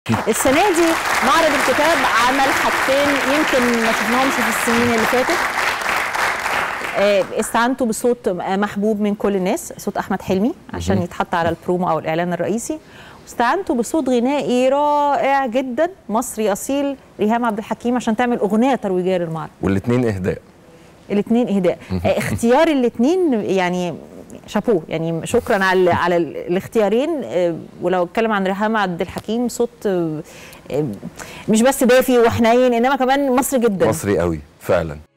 السنه دي معرض الكتاب عمل حاجتين يمكن ما شفناهمش في السنين اللي فاتت آه، استعنتوا بصوت محبوب من كل الناس صوت احمد حلمي عشان يتحط على البرومو او الاعلان الرئيسي واستعنتوا بصوت غنائي رائع جدا مصري اصيل ريهام عبد الحكيم عشان تعمل اغنيه ترويجيه للمعرض والاثنين اهداء الاثنين اهداء آه، اختيار الاثنين يعني شابوه يعني شكرا على على الاختيارين آه، ولو اتكلم عن ريهام عبد الحكيم صوت آه، آه، مش بس دافي وحنين انما كمان مصري جدا مصري قوي فعلا